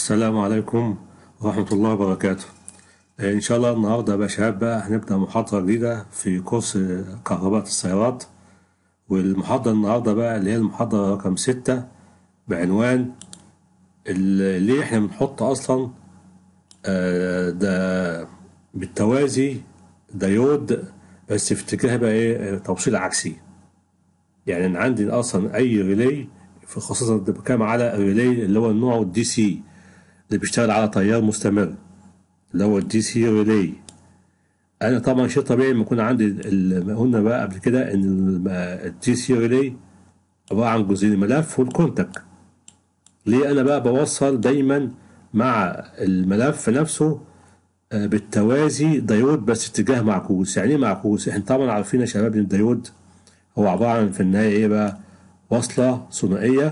السلام عليكم ورحمة الله وبركاته آه، إن شاء الله النهاردة يا شباب بقى هنبدأ محاضرة جديدة في كورس كهرباء السيارات والمحاضرة النهاردة بقى اللي هي المحاضرة رقم ستة بعنوان ال- ليه إحنا بنحط أصلا آه، ده بالتوازي ديود بس في اتجاه بقى إيه آه، توصيل عكسي يعني أنا عندي أصلا أي ريلي في خاصة بتكلم على الريلي اللي هو النوع الدي سي اللي بيشتغل على تيار مستمر اللي هو الدي سي ريلي انا طبعا شيء طبيعي لما يكون عندي ال- ما قلنا بقى قبل كده ان الدي سي ريلي عباره عن جزئين الملف والكونتاكت ليه انا بقى بوصل دايما مع الملف نفسه آه، بالتوازي ديود بس اتجاه معكوس يعني ايه معكوس احنا طبعا عارفين يا شباب ان الديود هو عباره عن في النهايه ايه بقى وصله ثنائيه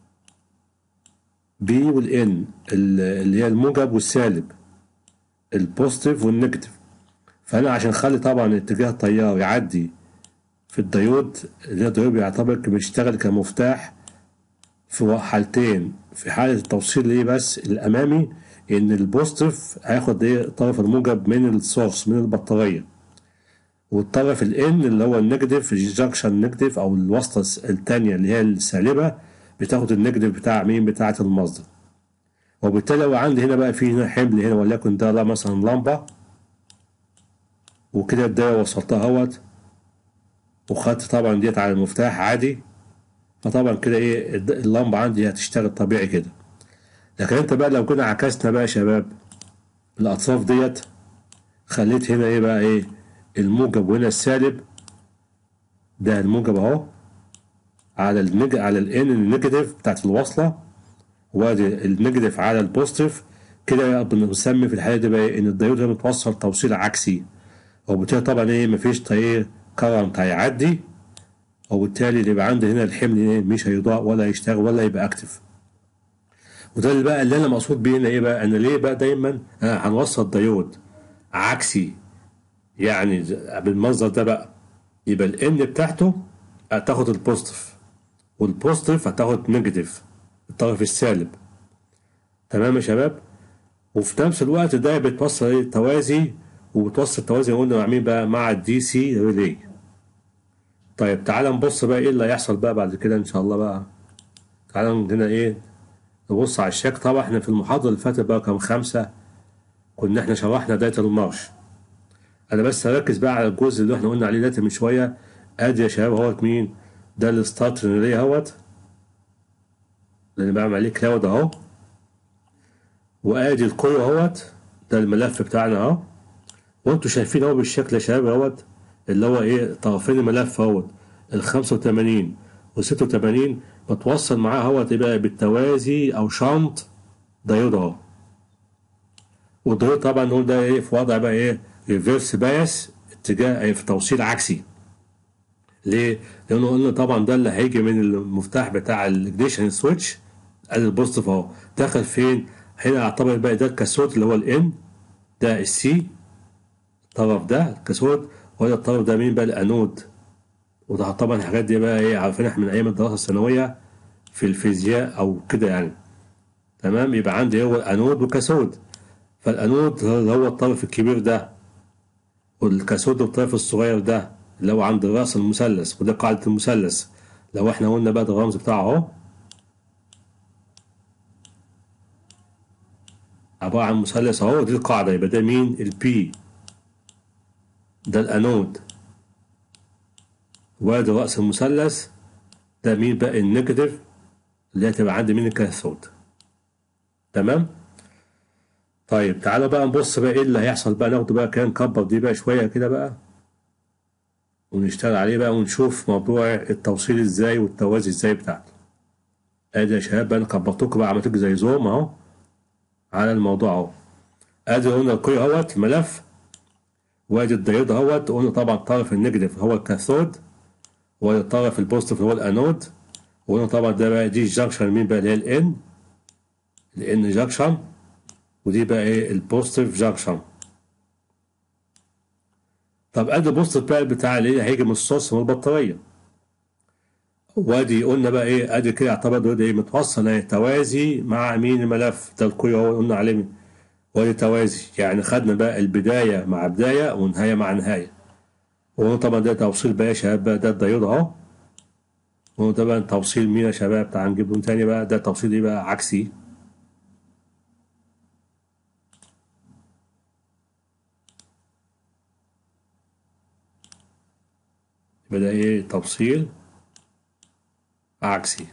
بي والان اللي هي الموجب والسالب البوزيتيف والنيجاتيف فانا عشان اخلي طبعا اتجاه التيار يعدي في الديود اللي هو الديود بيعتبر بيشتغل كمفتاح في حالتين في حالة التوصيل ايه بس الامامي ان البوزيتيف هياخد ايه الطرف الموجب من السورس من البطارية والطرف الان اللي هو النيجاتيف الجنكشن نيجاتيف او الوصلة التانية اللي هي السالبة بتاخد النيجاتيف بتاع مين بتاعة المصدر وبالتالي لو عندي هنا بقى في هنا حمل هنا وليكن ده لا مثلا لمبة وكده الدايرة وصلتها اهوت وخدت طبعا ديت على المفتاح عادي فطبعا كده ايه الد- اللمبة عندي هتشتغل طبيعي كده لكن انت بقى لو كنا عكسنا بقى يا شباب الاطراف ديت خليت هنا ايه بقى ايه الموجب وهنا السالب ده الموجب اهو على النج... على الان النيجاتيف بتاعت الوصله وادي النيجاتيف على البوزيتيف كده بنسمي في الحاله دي بقى إيه؟ ان الديود هنا متوصل توصيل عكسي وبالتالي طبعا ايه مفيش ايه كرنت هيعدي وبالتالي اللي يبقى عندي هنا الحمل ايه مش هيضاء ولا يشتغل ولا يبقى اكتف وده اللي بقى اللي انا مقصود بيه هنا ايه بقى انا ليه بقى دايما آه هنوصل ديود عكسي يعني ز- بالمنظر ده بقى يبقى الان بتاعته هتاخد البوزيتيف والبوزيتيف هتاخد نيجاتيف الطرف السالب تمام يا شباب وفي نفس الوقت ده بتوصل ايه توازي وبتوصل توازي قلنا مع مين بقى مع الدي سي ريلي طيب تعال نبص بقى ايه اللي هيحصل بقى بعد كده ان شاء الله بقى تعال هنا ايه نبص على الشك طبعا احنا في المحاضرة اللي فاتت بقى كام خمسة كنا احنا شرحنا داية المارش انا بس هركز بقى على الجزء اللي احنا قلنا عليه داتا من شوية ادي يا شباب اهوت مين ده الستارت ريلي اهوت اللي انا بعمل عليه كلاود اهو وادي الكور اهوت ده الملف بتاعنا اهو وانتوا شايفين اهو بالشكل يا شباب اهوت اللي هو ايه طرفين الملف اهوت ال 85 و 86 بتوصل معاه اهوت يبقى بالتوازي او شنط دايود اهو والدايود طبعا نقول ده ايه في وضع بقى ايه ريفيرس بايس اتجاه ايه في توصيل عكسي ليه؟ لأنه قلنا طبعا ده اللي هيجي من المفتاح بتاع الاجنيشن سويتش ادي البوزيتيف اهو دخل فين؟ هنا اعتبر بقى ده الكاسود اللي هو الان ده السي الطرف ده الكاسود وده الطرف ده مين بقى الانود وده طبعا الحاجات دي بقى ايه عارفينها من ايام الدراسه الثانويه في الفيزياء او كده يعني تمام يبقى عندي هو انود وكاسود فالانود هو الطرف الكبير ده والكاسود الطرف الصغير ده اللي هو عند راس المثلث وده قاعدة المثلث لو احنا قلنا بقى ده الرمز بتاعه اهو عبارة عن مثلث اهو دي القاعدة يبقى ده مين البي ده الانود وادي رأس المثلث ده مين بقى النيجاتيف اللي هتبقى عندي مين الكاثود تمام طيب تعالوا بقى نبص بقى ايه اللي هيحصل بقى ناخد بقى كده نكبر دي بقى شوية كده بقى ونشتغل عليه بقى ونشوف موضوع التوصيل ازاي والتوازي ازاي بتاعته ادي يا شباب بقى انا كبرتكم بقى عملت لكم زي زوم اهو على الموضوع اهو ادي قلنا الكوي اهوت الملف وادي الديود اهوت قلنا طبعا الطرف النيجاتيف هو الكاثود وادي الطرف البوزيتيف هو الانود وقلنا طبعا ده بقى دي الجنكشن مين بقى اللي هي الان الان جنكشن ودي بقى ايه البوزيتيف جنكشن طب ادي بص البال بتاع اللي هيجي من السورس من البطاريه وادي قلنا بقى ايه ادي كده يعتبر دول ايه متوصل ايه توازي مع مين الملف ده الكل هو قلنا عليه وادي توازي يعني خدنا بقى البدايه مع بدايه ونهايه مع نهايه وهو طبعا ده توصيل بقى يا شباب بقى ده الديود اهو وهو طبعا توصيل مين يا شباب تعال نجيب لون تاني بقى ده توصيل ايه بقى عكسي يبقى ده ايه توصيل عكسي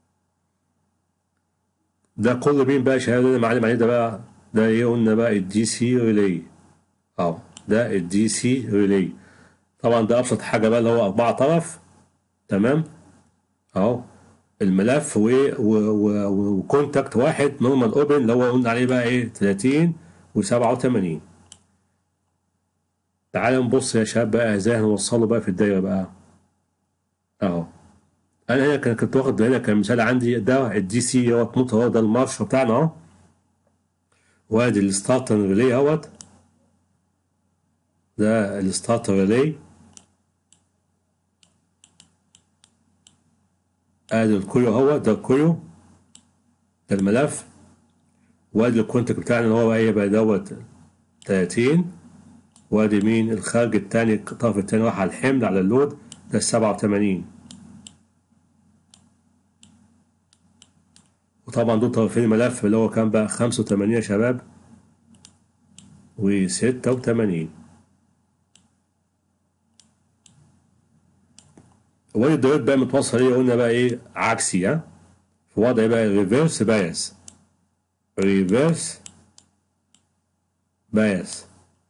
ده كله مين بقى شهاده ده معلم عليه ده بقى ده ايه قلنا بقى الدي سي ريلي اه ده الدي سي ريلي طبعا ده ابسط حاجه بقى اللي هو اربعه طرف تمام اهو الملف و وكونتاكت واحد نورمال اوبن اللي هو قلنا عليه بقى ايه 30 و87 تعال نبص يا شباب بقى ازاي هنوصله بقى في الدايره بقى اهو انا هنا كان- كنت واخد هنا كان مثال عندي ده الدي سي هو موتور هو ده المارش بتاعنا اهو وادي الستارتر ريلي اهوت ده الستارتر ريلي ادي الكيو اهو ده الكيو ده الملف وادي الكونتاكت بتاعنا اللي هو بقى ايه بقى دوت 30 وادي مين الخارج التاني الطرف التاني راح على الحمل على اللود ده 87 وطبعا دول طرفين الملف اللي هو كان بقى 85 يا شباب و 86 وادي الديود بقى متوصل ايه قلنا بقى ايه عكسي ها في وضع إيه بقى ريفيرس بايس ريفيرس بايس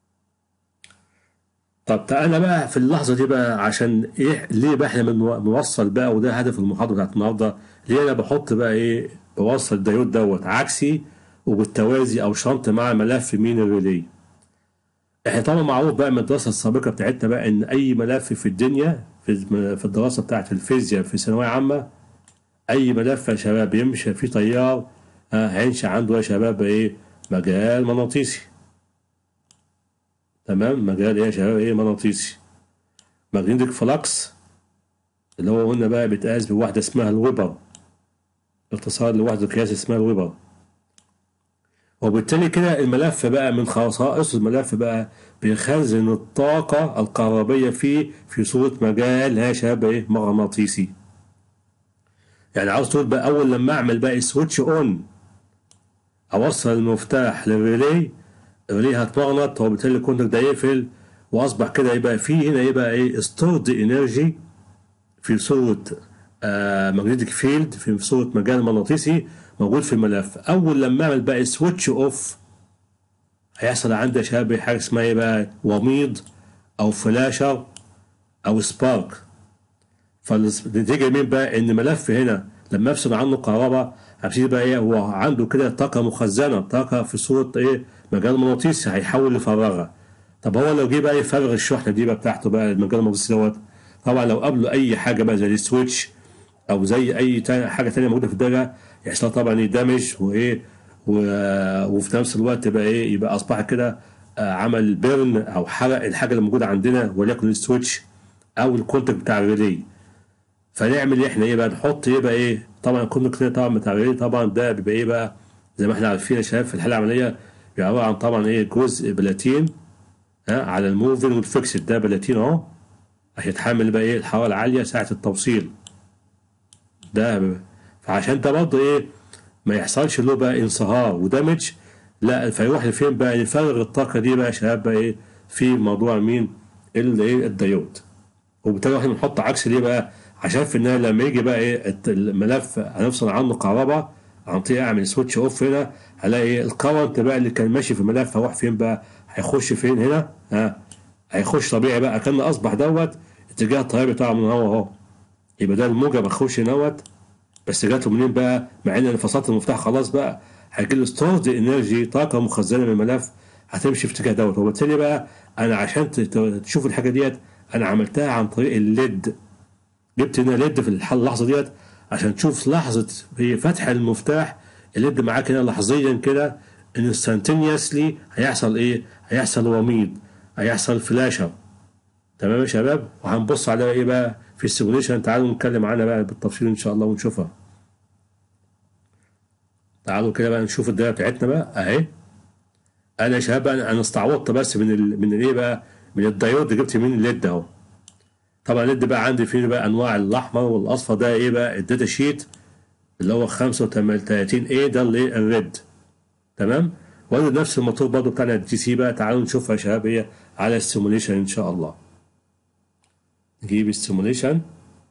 طب تعالى بقى في اللحظة دي بقى عشان ايه ليه بقى احنا بنو- بنوصل بقى وده هدف المحاضرة بتاعت النهارده ليه انا بحط بقى ايه بوصل الديود دوت عكسي وبالتوازي او شنط مع ملف مين الريلي احنا طبعا معروف بقى من الدراسة السابقة بتاعتنا بقى ان اي ملف في الدنيا في في الدراسة بتاعت الفيزياء في ثانوية عامة اي ملف يا شباب يمشي فيه تيار ها، هينشأ عنده يا شباب ايه مجال مغناطيسي تمام مجال ايه يا شباب ايه مغناطيسي ماجنتيك فلكس اللي هو قلنا بقى بيتقاس بوحدة اسمها الويبر اختصار لوحدة قياس اسمها الويبر وبالتالي كده الملف بقى من خصائص الملف بقى بيخزن الطاقة الكهربية فيه في صورة مجال يا شباب ايه مغناطيسي يعني عاوز تقول بقى اول لما اعمل بقى سويتش اون اوصل المفتاح للريلي الريلي هتمغنط وبالتالي الكونتاكت ده يقفل واصبح كده يبقى فيه هنا يبقى ايه ستورد انرجي في صورة ماجنتيك فيلد في صورة مجال مغناطيسي موجود في الملف اول لما اعمل بقى سويتش اوف هيحصل عندي يا شباب حاجة اسمها ايه بقى وميض او فلاشر او سبارك فالنتيجة مين بقى ان ملف هنا لما افصل عنه كهرباء هبتدي بقى ايه هو عنده كده طاقة مخزنة طاقة في صورة ايه مجال مغناطيسي هيحاول يفرغها طب هو لو جه بقى يفرغ الشحنة دي بقى بتاعته بقى المجال المغناطيسي دوت طبعا لو قابله اي حاجة بقى زي السويتش او زي اي تا- حاجة تانية موجودة في الدايرة يحصل طبعا يدمج وايه و- وفي نفس الوقت بقى ايه يبقى اصبح كده آه، عمل بيرن او حرق الحاجة اللي موجودة عندنا وليكن السويتش او الكونتاكت بتاع الريلي فنعمل احنا ايه بقى نحط ايه بقى ايه طبعا كنا كده طبعا بتاع الريلي طبعا ده بيبقى ايه بقى زي ما احنا عارفين يا شباب في الحاله العمليه بيبقى عباره عن طبعا ايه جزء بلاتين ها على الموفن والفيكسد ده بلاتين اهو عشان يتحمل بقى ايه الحراره العاليه ساعه التوصيل ده فعشان ده برضه ايه ما يحصلش له بقى انصهار ودمج لا فيروح لفين بقى يفرغ الطاقه دي بقى يا شباب بقى ايه في موضوع مين ال- ايه الديود وبالتالي احنا بنحط عكس ليه بقى عشان في النهايه لما يجي بقى ايه الت- الملف هنفصل عنه كهرباء عن طريق اعمل سويتش اوف هنا هلاقي ايه الكرنت بقى اللي كان ماشي في الملف هيروح فين بقى هيخش فين هنا ها هيخش طبيعي بقى كان اصبح دوت اتجاه التيار بتاعه من هو اهو يبقى ده الموجب هيخش نوت بس جاته منين بقى مع ان انا فصلت المفتاح خلاص بقى هيجي له ستورد انرجي طاقه مخزنه من الملف هتمشي في اتجاه دوت وبالتالي بقى انا عشان ت- ت- تشوف الحاجه ديت انا عملتها عن طريق الليد جبت هنا ليد في الح- اللحظه ديت عشان تشوف لحظه هي فتح المفتاح الليد معاك هنا لحظيا كده انستنتينيوسلي هيحصل ايه؟ هيحصل وميض هيحصل فلاشر تمام يا شباب وهنبص على ايه بقى في السيموليشن تعالوا نتكلم عنها بقى بالتفصيل ان شاء الله ونشوفها تعالوا كده بقى نشوف الدايره بتاعتنا بقى اهي انا يا شباب بقى انا استعوضت بس من ال... من الايه بقى من الدايود جبت من الليد اهو طبعا الليد بقى عندي فيه بقى انواع الاحمر والاصفر ده ايه بقى الداتا شيت اللي هو 35 ايه ده اللي الريد تمام وادي نفس الموتور برضه بتاعنا الدي سي بقى تعالوا نشوفها يا شباب هي على السيموليشن ان شاء الله نجيب السيموليشن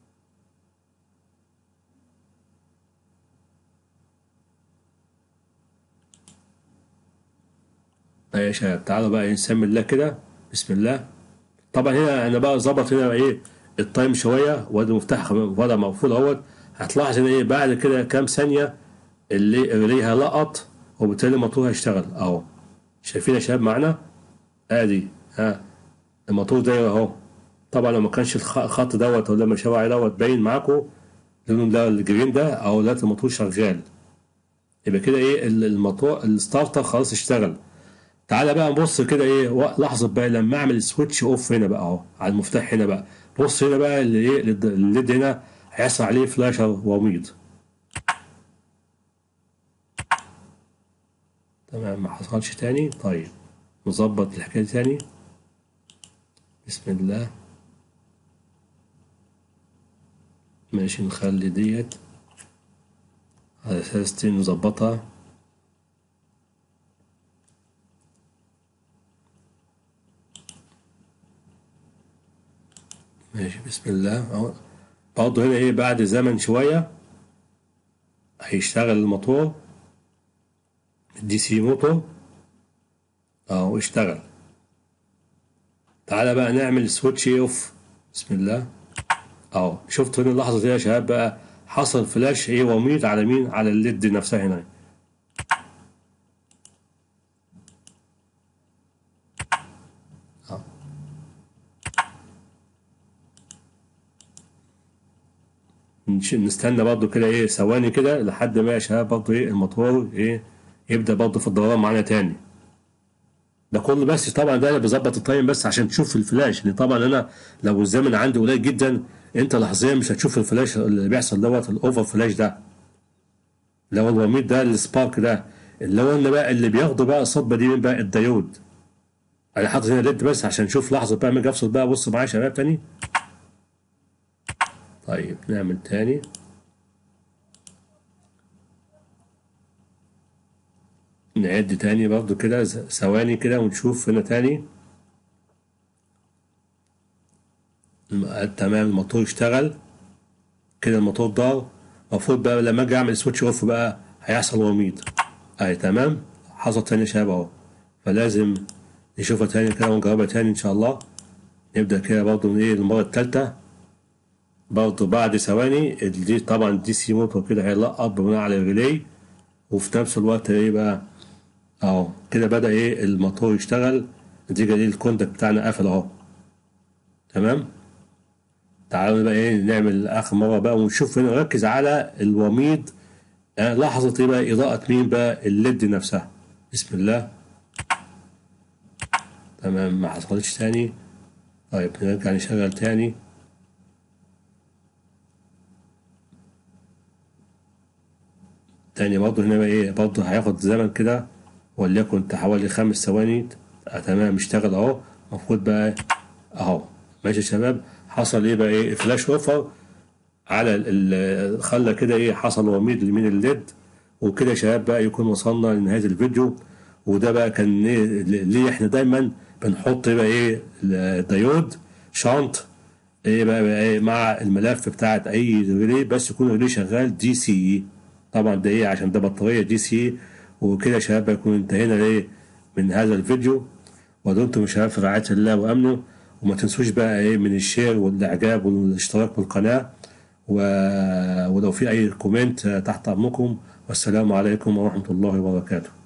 يا شباب تعالوا بقى نسمي الله كده بسم الله طبعا هنا انا بقى ظبط هنا ايه التايم شويه وادي مفتاح وضع مقفول اهوت هتلاحظ ان ايه بعد كده كام ثانيه اللي الريلي لقط وبالتالي الموتور هيشتغل اهو شايفين يا شباب معانا ادي ها الموتور داير اهو طبعا لو ما كانش الخط دوت ولا ما شاور عليه دوت باين معاكم لونه ده الجرين ده او دلوقتي الموتور شغال يبقى كده ايه الموتور الستارتر خلاص اشتغل تعالى بقى نبص كده ايه لحظه بقى لما اعمل سويتش اوف هنا بقى اهو على المفتاح هنا بقى بص هنا بقى اللي ايه الليد هنا هيحصل عليه فلاشر وميض تمام ما حصلش تاني طيب نظبط الحكايه دي تاني بسم الله ماشي نخلي ديت على اساس تاني نظبطها ماشي بسم الله اهو برضه هنا ايه بعد زمن شوية هيشتغل الموتور الدي سي موتور اهو اشتغل تعالى بقى نعمل سويتش اوف بسم الله اهو شفت هنا اللحظة دي يا شباب بقى حصل فلاش ايه وميض على مين على الليد نفسها هنا نستنى برضو كده ايه ثواني كده لحد ما يا شباب برضو ايه الموتور ايه يبدا برضو في الدوران معانا تاني ده كله بس طبعا ده انا بظبط التايم بس عشان تشوف الفلاش لان طبعا انا لو الزمن عندي قليل جدا انت لحظيا مش هتشوف الفلاش اللي بيحصل دوت الاوفر فلاش ده اللي هو الوميض ده السبارك ده اللي هو اللي بقى اللي بياخده بقى الصدمه دي من بقى الديود انا حاطط هنا ليد بس عشان نشوف لحظه بقى ما اجي افصل بقى بص معايا يا شباب تاني طيب نعمل تاني نعد تاني برضو كده ثواني كده ونشوف هنا تاني تمام الموتور اشتغل كده الموتور دار المفروض بقى لما اجي اعمل سويتش اوف بقى هيحصل وميض اي تمام حصل تاني شباب اهو فلازم نشوفها تاني كده ونجربها تاني ان شاء الله نبدا كده برضو من ايه المره التالتة برضه بعد ثواني دي طبعا الدي سي موتور كده هيلقط بناء على الريلي وفي نفس الوقت ايه بقى اهو كده بدا ايه الموتور يشتغل النتيجه دي الكوندكت بتاعنا قفل اهو تمام تعالوا بقى ايه نعمل اخر مره بقى ونشوف هنا نركز على الوميض آه لحظه ايه بقى اضاءه مين بقى الليد نفسها بسم الله تمام ما حصلتش تاني طيب نرجع نشغل تاني تاني برضه هنا بقى ايه برضه هياخد زمن كده وليكن حوالي خمس ثواني آه تمام اشتغل اهو المفروض بقى اهو ماشي يا شباب حصل ايه بقى ايه فلاش اوفر على ال خلى كده ايه حصل وميض من الليد وكده يا شباب بقى يكون وصلنا لنهايه الفيديو وده بقى كان ايه ليه احنا دايما بنحط بقى ايه ديود شانت ايه بقى, بقى ايه مع الملف بتاعت اي ريلي بس يكون الريلي شغال دي سي طبعا ده ايه عشان ده بطاريه دي سي وكده يا شباب يكون انتهينا ليه من هذا الفيديو ودمتم يا شباب في رعايه الله وامنه وما تنسوش بقى ايه من الشير والاعجاب والاشتراك بالقناه و... ولو في اي كومنت تحت امركم والسلام عليكم ورحمه الله وبركاته